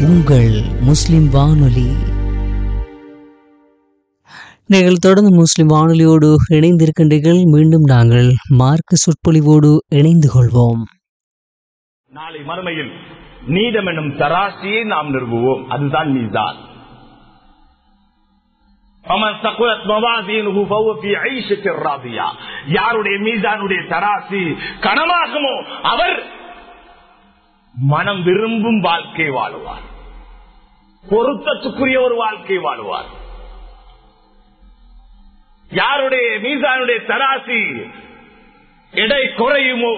உங்கள் முஸ்லிம் வானொலி நீங்கள் தொடர்ந்து முஸ்லிம் வானொலியோடு இணைந்திருக்கின்றீர்கள் மீண்டும் நாங்கள் மார்க்க சொற்பொழிவோடு இணைந்து கொள்வோம் நாளை மறுமையில் நீதம் என்னும் தராசியை நாம் நிறுவுவோம் அதுதான் மீதான் யாருடைய மீதானுடைய தராசி கனமாகுமோ அவர் மனம் விரும்பும் வாழ்க்கை வாழுவார் பொருத்தத்துக்குரிய ஒரு வாழ்க்கை வாழுவார் யாருடைய மீதானுடைய தராசி எடை குறையுமோ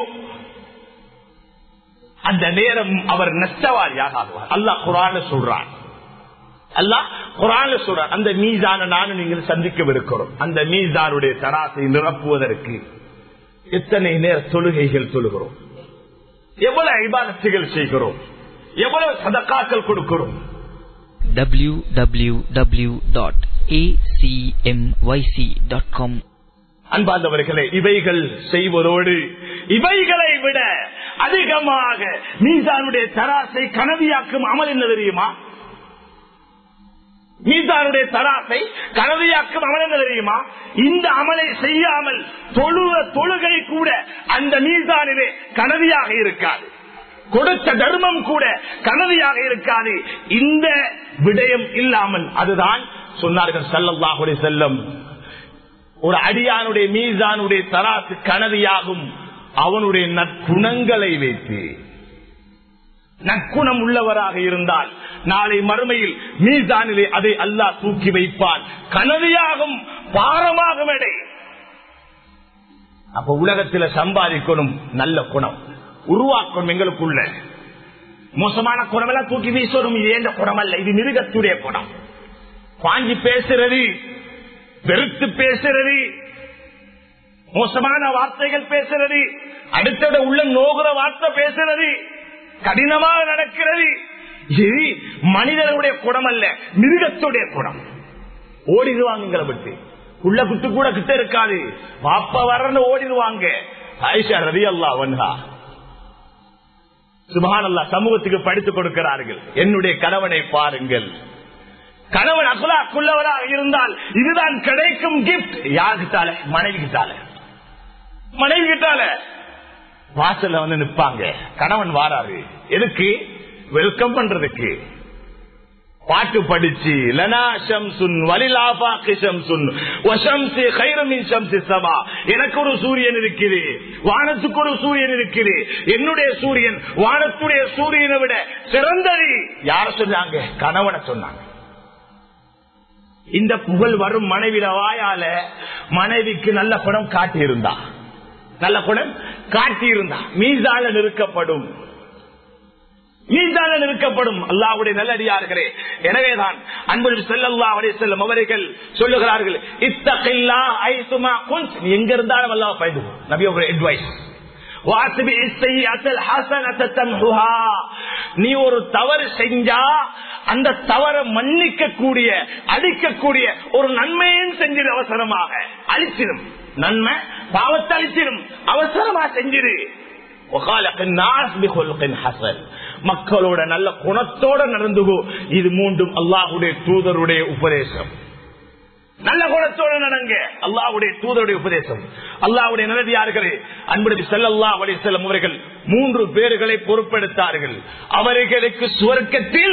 அந்த நேரம் அவர் நஷ்டவாளியாக ஆகுவார் அல்லாஹ் குரான சொல்றான் அல்லாஹ் குரான சொல்றான் அந்த மீதான நானும் நீங்கள் சந்திக்கவிருக்கிறோம் அந்த மீதானுடைய தராசை நிரப்புவதற்கு எத்தனை நேர தொழுகைகள் தொழுகிறோம் எவ்வளவு ஐபாதத்துகள் செய்கிறோம் எவ்வளவு சதக்காக்கள் கொடுக்கிறோம் www.acmyc.com அன்பார்ந்தவர்களே இவைகள் செய்வதோடு இவைகளை விட அதிகமாக மீசானுடைய தராசை கனவியாக்கும் அமல் என்ன தெரியுமா மீசானுடைய தராசை கனவியாக்கும் அமல் என்ன தெரியுமா இந்த அமலை செய்யாமல் தொழுவ தொழுகை கூட அந்த மீசானிலே கனவியாக இருக்காது கொடுத்த தர்மம் கூட கனவியாக இருக்காது இந்த விடயம் இல்லாமல் அதுதான் சொன்னார்கள் சல்லல்லாஹுடைய செல்லம் ஒரு அடியானுடைய மீசானுடைய தராசு கனவியாகும் அவனுடைய நற்குணங்களை வைத்து நற்குணம் உள்ளவராக இருந்தால் நாளை மறுமையில் மீசானிலே அதை அல்லாஹ் தூக்கி வைப்பான் கனவியாகும் பாரமாகும் எடை அப்ப உலகத்துல சம்பாதிக்கணும் நல்ல குணம் உருவாக்கணும் எங்களுக்குள்ள மோசமான குணம் எல்லாம் தூக்கி வீசணும் இது எந்த குணம் அல்ல இது மிருகத்துடைய குணம் வாங்கி பேசுறது வெறுத்து பேசுறது மோசமான வார்த்தைகள் பேசுறது அடுத்தட உள்ள நோகுற வார்த்தை பேசுறது கடினமாக நடக்கிறது இது மனிதனுடைய குணம் அல்ல மிருகத்துடைய குணம் ஓடிடுவாங்க விட்டு உள்ள குட்டு கூட கிட்ட இருக்காது பாப்பா வரன்னு ஓடிடுவாங்க ஆயிஷா ரவி அல்லா வன்ஹா சுபான் அல்லா சமூகத்துக்கு படித்துக் கொடுக்கிறார்கள் என்னுடைய கணவனை பாருங்கள் கணவன் அகுலாக்குள்ளவராக இருந்தால் இதுதான் கிடைக்கும் கிஃப்ட் யாருக்கிட்டால மனைவி கிட்டால மனைவி கிட்டால வாசல்ல வந்து நிப்பாங்க கணவன் வாராரு எதுக்கு வெல்கம் பண்றதுக்கு பாட்டு படிச்சு லனா ஷம்சுன் வலிலாபா கிஷம்சுன் வஷம்சி கைரமின் ஷம்சி சபா எனக்கு ஒரு சூரியன் இருக்குது வானத்துக்கு ஒரு சூரியன் இருக்குது என்னுடைய சூரியன் வானத்துடைய சூரியனை விட சிறந்தது யார சொன்னாங்க கணவனை சொன்னாங்க இந்த புகழ் வரும் மனைவிட வாயால மனைவிக்கு நல்ல குணம் காட்டியிருந்தா நல்ல குணம் காட்டியிருந்தா மீசால நிறுக்கப்படும் மீசால நிறுக்கப்படும் அல்லாவுடைய நல்லடியார்களே எனவேதான் அன்பு செல்லல்லா அவரே செல்லும் அவர்கள் சொல்லுகிறார்கள் இத்தகைல்லா ஐசுமா குஞ்ச் நீ எங்க இருந்தாலும் அல்லா பயந்து நபி ஒரு அட்வைஸ் நீ ஒரு தவறு செஞ்சா அந்த தவறை மன்னிக்க கூடிய அழிக்கக்கூடிய ஒரு நன்மையும் செஞ்சிரு அவசரமாக அழிச்சிடும் நன்மை பாவத்தை அழிச்சிடும் அவசரமா செஞ்சிரு மக்களோட நல்ல குணத்தோட நடந்துகோ இது மூன்றும் அல்லாஹுடைய தூதருடைய உபதேசம் நல்ல குணத்தோடு நடங்க அல்லாவுடைய தூதருடைய உபதேசம் அல்லாவுடைய நல்லதியார்களே அன்புடைய செல்லல்லா அவருடைய செல்லும் அவர்கள் மூன்று பேர்களை பொறுப்பெடுத்தார்கள் அவர்களுக்கு சுவர்க்கத்தில்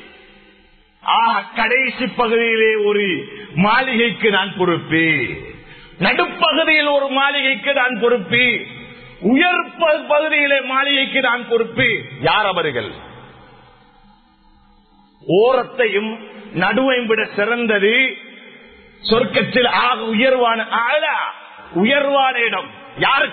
கடைசி பகுதியிலே ஒரு மாளிகைக்கு நான் பொறுப்பு நடுப்பகுதியில் ஒரு மாளிகைக்கு நான் பொறுப்பு உயர் பகுதியிலே மாளிகைக்கு நான் பொறுப்பு யார் அவர்கள் ஓரத்தையும் நடுவையும் விட சிறந்தது சொர்க்கத்தில் ஆக உயர்வான ஆளா உயர்வான இடம் யாருக்கு